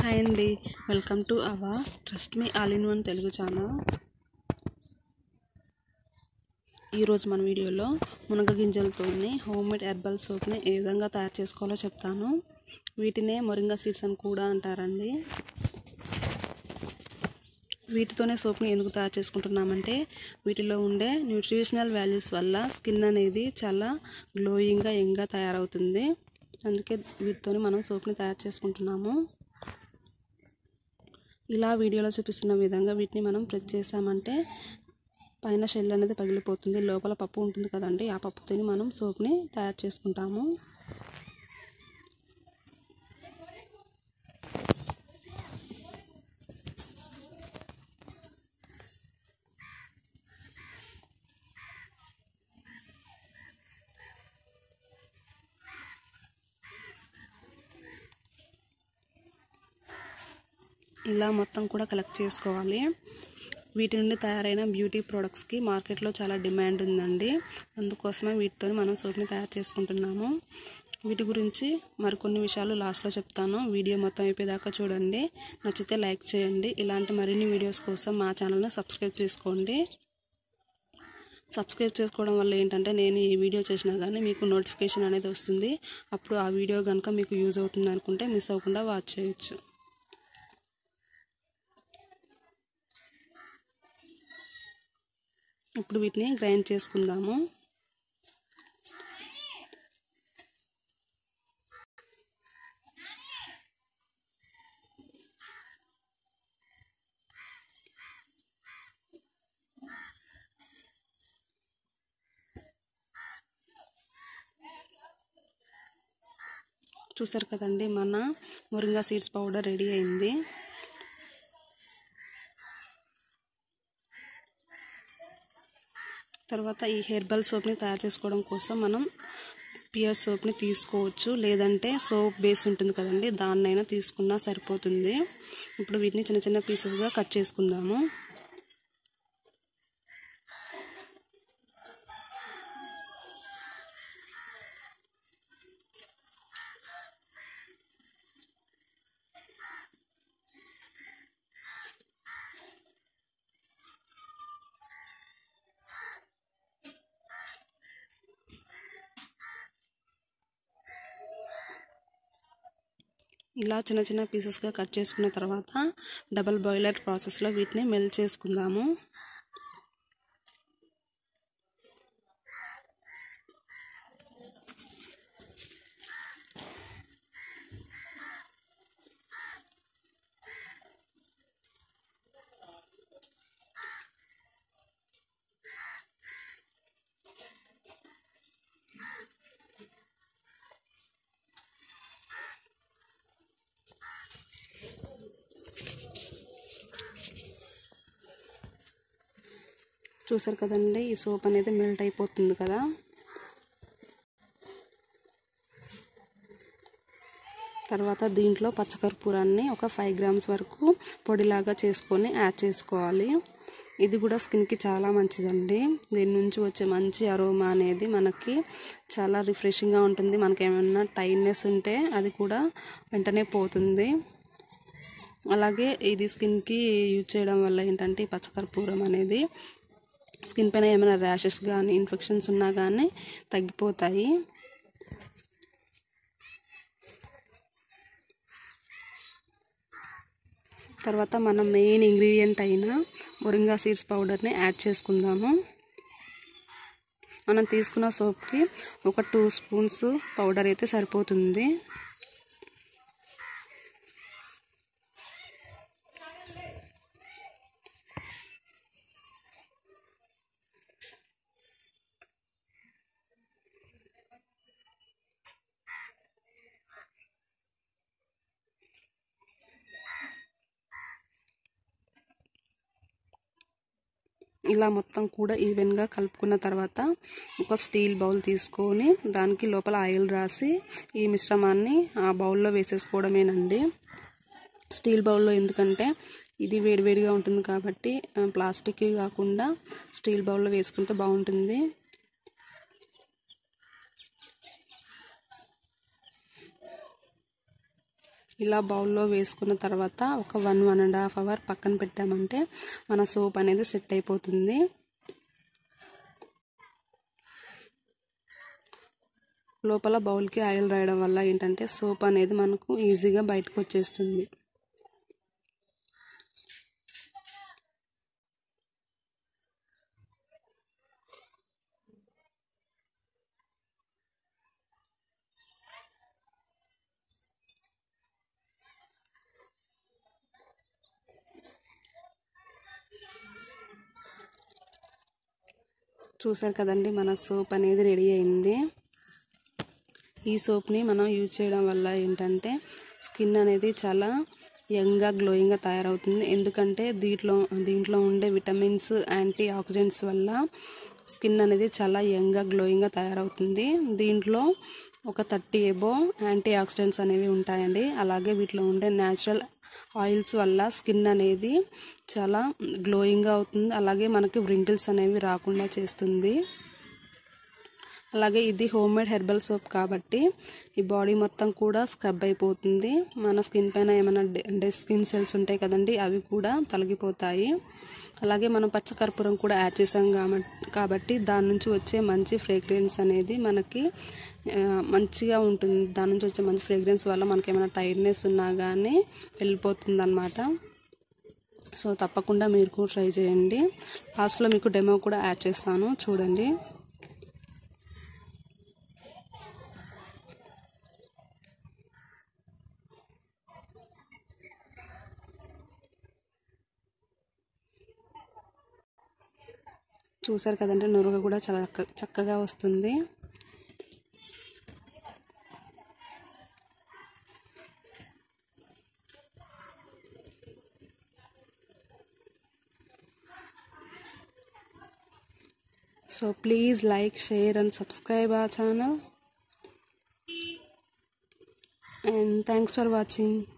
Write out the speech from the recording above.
Hi అండి welcome to our trust me all in one Telugu channel ఈరోజు మన వీడియోలో మునగ గింజలతోని హోమ్ మేడ్ హెర్బల్ సోప్ని ఏ విధంగా తయారు చేసుకోవాలో చెప్తాను వీటినే మొరింగా సీడ్స్ అని కూడా అంటారండి వీటితోనే సోప్ని ఎందుకు తయారు చేసుకుంటున్నామంటే వీటిలో ఉండే న్యూట్రిషనల్ వాల్యూస్ వల్ల స్కిన్ అనేది చాలా గ్లోయింగ్గా యంగ్గా తయారవుతుంది అందుకే వీటితోనే మనం సోప్ని తయారు చేసుకుంటున్నాము ఇలా వీడియోలో చూపిస్తున్న విధంగా వీటిని మనం ప్రెస్ చేసామంటే పైన షెల్ అనేది పగిలిపోతుంది లోపల పప్పు ఉంటుంది కదండి ఆ పప్పుతోని మనం సోప్ని తయారు చేసుకుంటాము ఇలా మొత్తం కూడా కలెక్ట్ చేసుకోవాలి వీటి నుండి తయారైన బ్యూటీ ప్రోడక్ట్స్కి మార్కెట్లో చాలా డిమాండ్ ఉందండి అందుకోసమే వీటితో మనం సోప్ని తయారు చేసుకుంటున్నాము వీటి గురించి మరికొన్ని విషయాలు లాస్ట్లో చెప్తాను వీడియో మొత్తం అయిపోయేదాకా చూడండి నచ్చితే లైక్ చేయండి ఇలాంటి మరిన్ని వీడియోస్ కోసం మా ఛానల్ని సబ్స్క్రైబ్ చేసుకోండి సబ్స్క్రైబ్ చేసుకోవడం వల్ల ఏంటంటే నేను ఈ వీడియో చేసినా కానీ మీకు నోటిఫికేషన్ అనేది వస్తుంది అప్పుడు ఆ వీడియో కనుక మీకు యూజ్ అవుతుంది అనుకుంటే మిస్ అవ్వకుండా వాచ్ చేయొచ్చు ఇప్పుడు వీటిని గ్రైండ్ చేసుకుందాము చూసారు కదండి మన మురింగా సీడ్స్ పౌడర్ రెడీ అయింది తర్వాత ఈ హెర్బల్ సోప్ని తయారు చేసుకోవడం కోసం మనం పియర్ సోప్ని తీసుకోవచ్చు లేదంటే సోప్ బేస్ ఉంటుంది కదండి దాన్నైనా తీసుకున్నా సరిపోతుంది ఇప్పుడు వీటిని చిన్న చిన్న పీసెస్గా కట్ చేసుకుందాము ఇలా చిన్న చిన్న పీసెస్గా కట్ చేసుకున్న తర్వాత డబల్ బాయిలర్ ప్రాసెస్లో వీటిని మెల్ట్ చేసుకుందాము చూసారు కదండి ఈ సోప్ అనేది మెల్ట్ అయిపోతుంది కదా తర్వాత దీంట్లో పచ్చకర్పూరాన్ని ఒక ఫైవ్ గ్రామ్స్ వరకు పొడిలాగా చేసుకొని యాడ్ చేసుకోవాలి ఇది కూడా స్కిన్కి చాలా మంచిదండి దీని నుంచి వచ్చే మంచి అరోమా అనేది మనకి చాలా రిఫ్రెషింగ్గా ఉంటుంది మనకి ఏమైనా టైట్నెస్ ఉంటే అది కూడా వెంటనే పోతుంది అలాగే ఇది స్కిన్కి యూజ్ చేయడం వల్ల ఏంటంటే ఈ పచ్చకర్పూరం అనేది స్కిన్ పైన ఏమైనా ర్యాషెస్ కానీ ఇన్ఫెక్షన్స్ ఉన్నా కానీ తగ్గిపోతాయి తర్వాత మనం మెయిన్ ఇంగ్రీడియంట్ అయిన మొరింగా సీడ్స్ పౌడర్ని యాడ్ చేసుకుందాము మనం తీసుకున్న సోప్కి ఒక టూ స్పూన్స్ పౌడర్ అయితే సరిపోతుంది ఇలా మొత్తం కూడా ఈవెన్గా కలుపుకున్న తర్వాత ఒక స్టీల్ బౌల్ తీసుకొని దానికి లోపల ఆయిల్ రాసి ఈ మిశ్రమాన్ని ఆ బౌల్లో వేసేసుకోవడమేనండి స్టీల్ బౌల్లో ఎందుకంటే ఇది వేడివేడిగా ఉంటుంది కాబట్టి ప్లాస్టిక్ కాకుండా స్టీల్ బౌల్లో వేసుకుంటే బాగుంటుంది ఇలా బౌల్లో వేసుకున్న తర్వాత ఒక one one and half hour పక్కన పెట్టామంటే మన సోప్ అనేది సెట్ అయిపోతుంది లోపల బౌల్కి ఆయిల్ రాయడం వల్ల ఏంటంటే సోప్ అనేది మనకు ఈజీగా బయటకు వచ్చేస్తుంది చూసారు కదండి మన సోప్ అనేది రెడీ అయింది ఈ సోప్ని మనం యూజ్ చేయడం వల్ల ఏంటంటే స్కిన్ అనేది చాలా యంగ్గా గ్లోయింగ్గా తయారవుతుంది ఎందుకంటే దీంట్లో దీంట్లో ఉండే విటమిన్స్ యాంటీ ఆక్సిడెంట్స్ వల్ల స్కిన్ అనేది చాలా యంగ్గా గ్లోయింగ్గా తయారవుతుంది దీంట్లో ఒక థర్టీ ఎబో యాంటీ ఆక్సిడెంట్స్ అనేవి ఉంటాయండి అలాగే వీటిలో ఉండే న్యాచురల్ ఆయిల్స్ వల్ల స్కిన్ అనేది చాలా గ్లోయింగ్గా అవుతుంది అలాగే మనకి వ్రింకిల్స్ అనేవి రాకుండా చేస్తుంది అలాగే ఇది హోమ్ మేడ్ హెర్బల్ సోప్ కాబట్టి ఈ బాడీ మొత్తం కూడా స్క్రబ్ అయిపోతుంది మన స్కిన్ పైన ఏమైనా డెడ్ స్కిన్ సెల్స్ ఉంటాయి కదండి అవి కూడా తొలగిపోతాయి అలాగే మనం పచ్చకర్పూరం కూడా యాడ్ చేసాం కాబట్టి దాని నుంచి వచ్చే మంచి ఫ్రేగ్రెన్స్ అనేది మనకి మంచిగా ఉంటుంది దాని నుంచి వచ్చే మంచి ఫ్రేగ్రెన్స్ వల్ల మనకి ఏమైనా టైర్డ్నెస్ ఉన్నా కానీ వెళ్ళిపోతుంది అనమాట సో తప్పకుండా మీరు కూడా ట్రై చేయండి లాస్ట్లో మీకు డెమో కూడా యాడ్ చేస్తాను చూడండి చూసారు కదండి నురుగ కూడా చాలా చక్కగా వస్తుంది So please like, share and subscribe our channel. And thanks for watching.